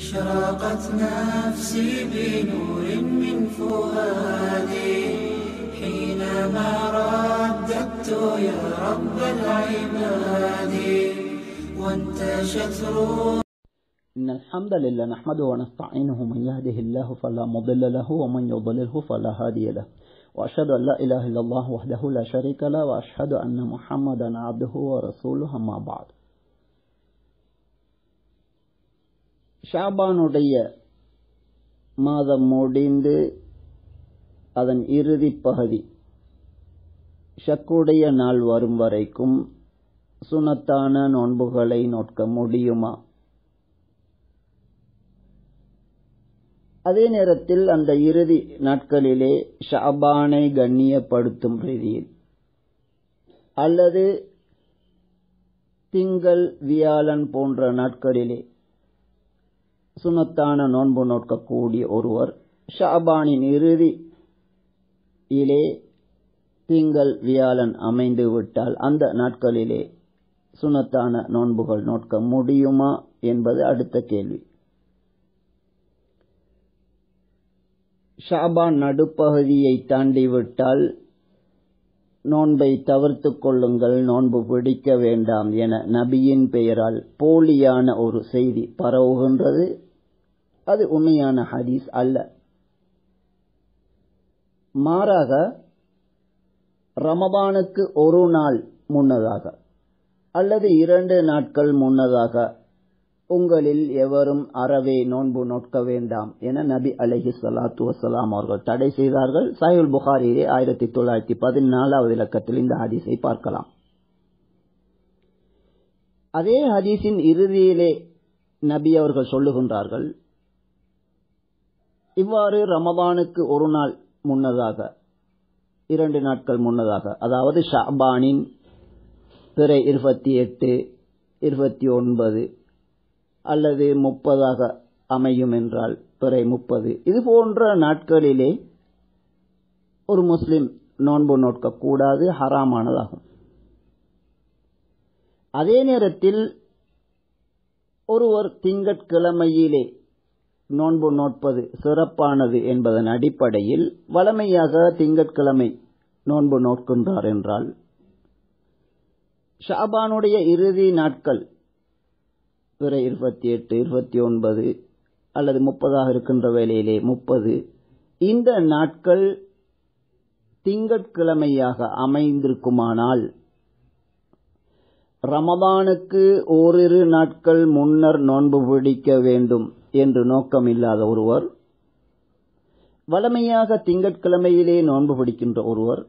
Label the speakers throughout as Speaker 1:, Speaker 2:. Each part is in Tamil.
Speaker 1: أشرقت نفسي بنور من فؤادي حينما رددت يا رب العباد وانتشت روحي
Speaker 2: إن الحمد لله نحمده ونستعينه من يهده الله فلا مضل له ومن يضلله فلا هادي له وأشهد أن لا إله إلا الله وحده لا شريك له وأشهد أن محمدا عبده ورسوله أما بعد ஷாபானுடைய மாதம் முடிந்து அதன் இறுதி பகுதி ஷக்குடைய நாள் வரும் வரைக்கும் சுனத்தான நோன்புகளை நோட்க முடியுமா அதே நேரத்தில் அந்த இறுதி நாட்களிலே ஷாபானை கண்ணியப்படுத்தும் ரீதியில் அல்லது திங்கள் வியாழன் போன்ற நாட்களிலே சுனத்தான நோன்பு நோக்கக்கூடிய ஒருவர் ஷாபானின் இறுதியிலே திங்கள் வியாழன் அமைந்து விட்டால் அந்த நாட்களிலே சுனத்தான நோன்புகள் நோக்க முடியுமா என்பது அடுத்த கேள்வி ஷாபான் நடுப்பகுதியை தாண்டிவிட்டால் நோன்பை தவிர்த்து கொள்ளுங்கள் நோன்பு பிடிக்க வேண்டாம் என நபியின் பெயரால் போலியான ஒரு செய்தி பரவுகின்றது அது உண்மையான ஹதீஸ் அல்ல மாறாக ரமபானுக்கு ஒரு நாள் முன்னதாக அல்லது இரண்டு நாட்கள் முன்னதாக உங்களில் எவரும் அறவே நோன்பு நோட்க வேண்டாம் என நபி அலஹி சலாத்து வசலாம் அவர்கள் தடை செய்தார்கள் சாயுல் புகாரிலே ஆயிரத்தி தொள்ளாயிரத்தி பதினாலாவது இலக்கத்தில் இந்த ஹதீஸை பார்க்கலாம் அதே ஹதீஸின் இறுதியிலே நபி அவர்கள் சொல்லுகின்றார்கள் இவ்வாறு ரமபானுக்கு ஒரு நாள் முன்னதாக இரண்டு நாட்கள் முன்னதாக அதாவது ஷாபானின் பிறை இருபத்தி எட்டு இருபத்தி ஒன்பது அல்லது முப்பதாக அமையும் என்றால் பிறை முப்பது இது போன்ற நாட்களிலே ஒரு முஸ்லிம் நோன்பு நோட்கக்கூடாது ஹராமானதாகும் அதே நேரத்தில் ஒருவர் திங்கட்கிழமையிலே நோன்பு நோட்பது சிறப்பானது என்பதன் அடிப்படையில் வளமையாக திங்கட்கிழமை நோன்பு நோட்கின்றார் என்றால் ஷாபானுடைய இறுதி நாட்கள் பிற இருபத்தி எட்டு இருபத்தி ஒன்பது அல்லது முப்பதாக இருக்கின்ற வேளையிலே முப்பது இந்த நாட்கள் திங்கட்கிழமையாக அமைந்திருக்குமானால் ரமபானுக்கு ஓரிரு நாட்கள் முன்னர் நோன்பு பிடிக்க வேண்டும் என்று நோக்கம் இல்லாத ஒருவர் வளமையாக திங்கட்கிழமையிலே நோன்பு பிடிக்கின்ற ஒருவர்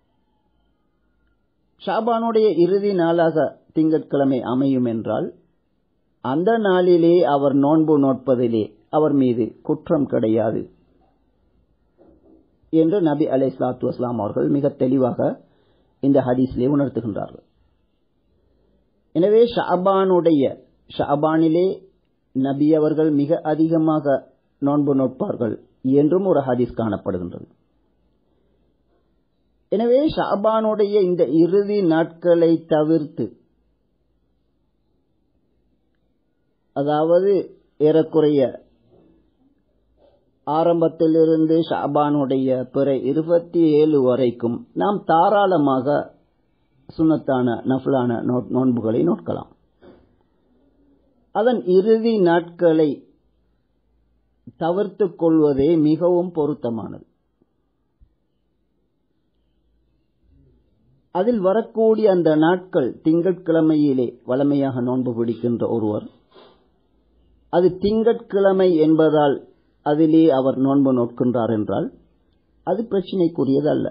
Speaker 2: ஷாபானுடைய இறுதி நாளாக திங்கட்கிழமை அமையும் என்றால் அந்த நாளிலே அவர் நோன்பு நோட்பதிலே அவர் மீது குற்றம் கிடையாது என்று நபி அலை சலாத்து வஸ்லாம் அவர்கள் மிக தெளிவாக இந்த ஹதீஸ்லே உணர்த்துகின்றார்கள் எனவே ஷாபானுடைய ஷாபானிலே நபி அவர்கள் மிக அதிகமாக நோன்பு நோட்பார்கள் என்றும் ஒரு ஹதீஸ் காணப்படுகின்றது எனவே ஷாபானுடைய இந்த இறுதி நாட்களை தவிர்த்து அதாவது ஏறக்குறைய ஆரம்பத்திலிருந்து ஷாபானுடைய பிற இருபத்தி ஏழு வரைக்கும் நாம் தாராளமாக சுனத்தான நஃபலான நோன்புகளை நோட்கலாம் அதன் இறுதி நாட்களை தவிர்த்து கொள்வதே மிகவும் பொருத்தமானது அதில் வரக்கூடிய அந்த நாட்கள் திங்கட்கிழமையிலே வளமையாக நோன்பு பிடிக்கின்ற ஒருவர் அது திங்கட்கிழமை என்பதால் அதிலே அவர் நோன்பு நோட்கின்றார் என்றால் அது பிரச்சினைக்குரியது அல்ல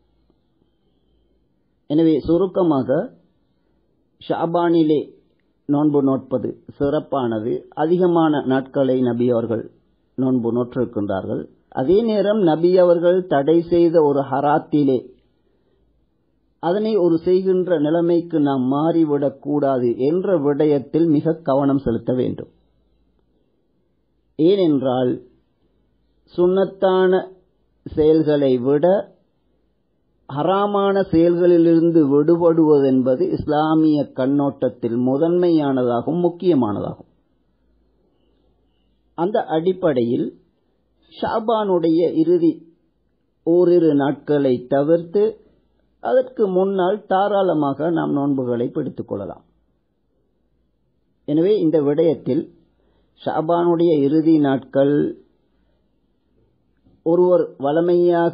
Speaker 2: எனவே சுருக்கமாக ஷாபானிலே நோன்பு நோட்பது சிறப்பானது அதிகமான நாட்களை நபி அவர்கள் நோன்பு நோற்றிருக்கின்றார்கள் அதே நேரம் நபி அவர்கள் தடை செய்த ஒரு ஹராத்திலே அதனை ஒரு செய்கின்ற நிலைமைக்கு நாம் மாறிவிடக் கூடாது என்ற விடயத்தில் மிக கவனம் செலுத்த வேண்டும் ஏனென்றால் சுண்ணத்தான செயல்களை விட ஹராமான செயல்களிலிருந்து விடுபடுவது என்பது இஸ்லாமிய கண்ணோட்டத்தில் முதன்மையானதாகும் முக்கியமானதாகும் அந்த அடிப்படையில் ஷாபானுடைய இறுதி ஓரிரு நாட்களை தவிர்த்து அதற்கு முன்னால் தாராளமாக நாம் நோன்புகளை பிடித்துக் கொள்ளலாம் எனவே இந்த விடயத்தில் ஷாபானுடைய இறுதி நாட்கள் ஒருவர் வளமையாக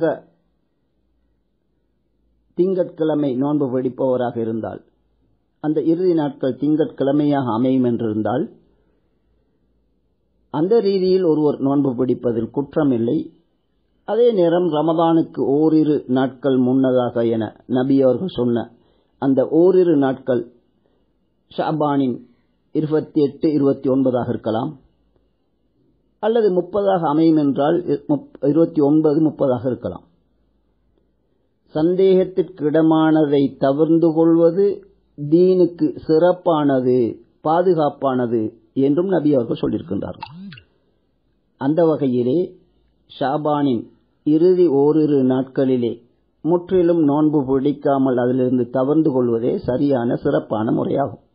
Speaker 2: திங்கட்கிழமை நோன்பு பிடிப்பவராக இருந்தால் அந்த இறுதி நாட்கள் திங்கட்கிழமையாக அமையும் என்றிருந்தால் அந்த ரீதியில் ஒருவர் நோன்பு பிடிப்பதில் குற்றமில்லை அதே நேரம் ரமதானுக்கு ஓரிரு நாட்கள் முன்னதாக என நபி அவர்கள் சொன்ன அந்த ஓரிரு நாட்கள் ஷாபானின் இருபத்தி எட்டு இருபத்தி ஒன்பதாக இருக்கலாம் அல்லது முப்பதாக அமையும் என்றால் இருபத்தி ஒன்பது முப்பதாக இருக்கலாம் சந்தேகத்திற்கிடமானதை தவிர்ந்து கொள்வது தீனுக்கு சிறப்பானது பாதுகாப்பானது என்றும் நபி அவர்கள் சொல்லியிருக்கின்றார்கள் அந்த வகையிலே ஷாபானின் இறுதி ஓரிரு நாட்களிலே முற்றிலும் நோன்பு பிடிக்காமல் அதிலிருந்து தவிர்ந்து கொள்வதே சரியான சிறப்பான முறையாகும்